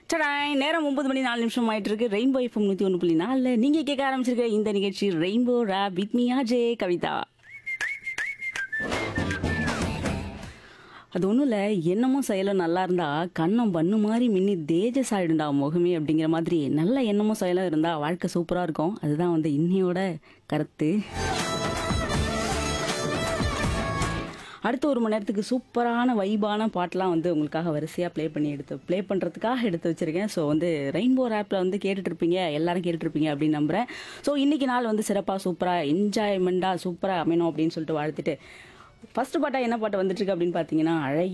டடாய் நேரம் ஒன்பது மணி நாலு நிமிஷம் ஆயிட்டு இருக்கு ரெயின்போ எஃப்எம் நூற்றி ஒன்று புள்ளி நாலில் நீங்கள் கேட்க ஆரம்பிச்சிருக்க இந்த நிகழ்ச்சி rainbow rap with me Ajay Kavitha அது ஒன்றும் இல்லை என்னமோ செயலும் நல்லா இருந்தா கண்ணம் பண்ணு மாதிரி மின்னி தேஜஸ் ஆயிடுண்டா முகமே அப்படிங்கிற மாதிரி நல்ல எண்ணமும் செயலும் இருந்தால் வாழ்க்கை சூப்பராக இருக்கும் அதுதான் வந்து இன்னையோட கருத்து அடுத்த ஒரு மணி நேரத்துக்கு சூப்பரான வைபான பாட்டெலாம் வந்து உங்களுக்காக வரிசையாக ப்ளே பண்ணி எடுத்து ப்ளே பண்ணுறதுக்காக எடுத்து வச்சுருக்கேன் ஸோ வந்து ரெயின்போ ஆப்பில் வந்து கேட்டுட்டு இருப்பீங்க எல்லாரும் கேட்டுட்டு இருப்பீங்க அப்படின்னு நம்புகிறேன் ஸோ இன்றைக்கி நாள் வந்து சிறப்பாக சூப்பராக என்ஜாய்மெண்ட்டாக சூப்பராக அமையணும் அப்படின்னு சொல்லிட்டு வாழ்த்துட்டு ஃபர்ஸ்ட் பாட்டா என்ன பாட்டு வந்துட்டு இருக்கு அப்படின்னு பார்த்தீங்கன்னா அழகிய